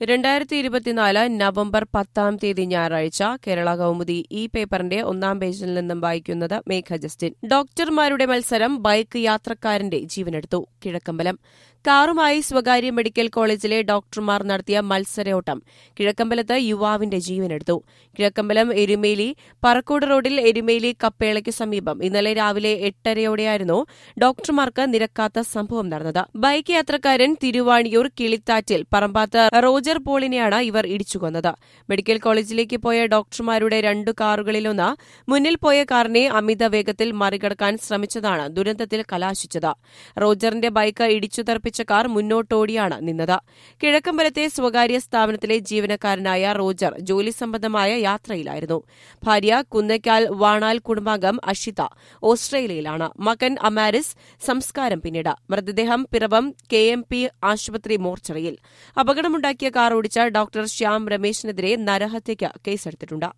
രണ്ടായിരത്തി ഇരുപത്തിനാല് നവംബർ പത്താം തീയതി ഞായറാഴ്ച കേരള കൗമുദി ഈ പേപ്പറിന്റെ ഒന്നാം പേജിൽ നിന്നും വായിക്കുന്നത് മേഘ ജസ്റ്റിൻ ഡോക്ടർമാരുടെ മത്സരം ബൈക്ക് യാത്രക്കാരന്റെ ജീവനെടുത്തു കിഴക്കമ്പലം കാറുമായി സ്വകാര്യ മെഡിക്കൽ കോളേജിലെ ഡോക്ടർമാർ നടത്തിയ മത്സരയോട്ടം കിഴക്കമ്പലത്ത് യുവാവിന്റെ ജീവനെടുത്തു കിഴക്കമ്പലം എരുമേലി പറക്കോട് റോഡിൽ എരുമേലി കപ്പേളയ്ക്ക് സമീപം ഇന്നലെ രാവിലെ എട്ടരയോടെയായിരുന്നു ഡോക്ടർമാർക്ക് നിരക്കാത്ത സംഭവം നടന്നത് ബൈക്ക് യാത്രക്കാരൻ തിരുവാണിയൂർ കിളിത്താറ്റിൽ പറമ്പാത്ത് റോജർ പോളിനെയാണ് ഇവർ ഇടിച്ചുകൊന്നത് മെഡിക്കൽ കോളേജിലേക്ക് പോയ ഡോക്ടർമാരുടെ രണ്ടു കാറുകളിലൊന്ന് മുന്നിൽ പോയ കാറിനെ അമിത വേഗത്തിൽ മറികടക്കാൻ ശ്രമിച്ചതാണ് ദുരന്തത്തിൽ കലാശിച്ചത് റോജറിന്റെ ബൈക്ക് ഇടിച്ചു തെറിപ്പിച്ച കാർ മുന്നോട്ടോടിയാണ് നിന്നത് കിഴക്കമ്പലത്തെ സ്വകാര്യ സ്ഥാപനത്തിലെ ജീവനക്കാരനായ റോജർ ജോലി സംബന്ധമായ യാത്രയിലായിരുന്നു ഭാര്യ കുന്നയ്ക്കാൽ വാണാൽ കുടുംബാംഗം അഷിത ഓസ്ട്രേലിയയിലാണ് മകൻ അമാരിസ് സംസ്കാരം പിന്നീട് മൃതദേഹം പിറവം കെ എം പി ആശുപത്രി മോർച്ചറിയിൽ അപകടമുണ്ടാക്കിയ കാർ ഓടിച്ച ഡോക്ടർ ശ്യാം രമേശിനെതിരെ നരഹത്യയ്ക്ക് കേസെടുത്തിട്ടുണ്ട്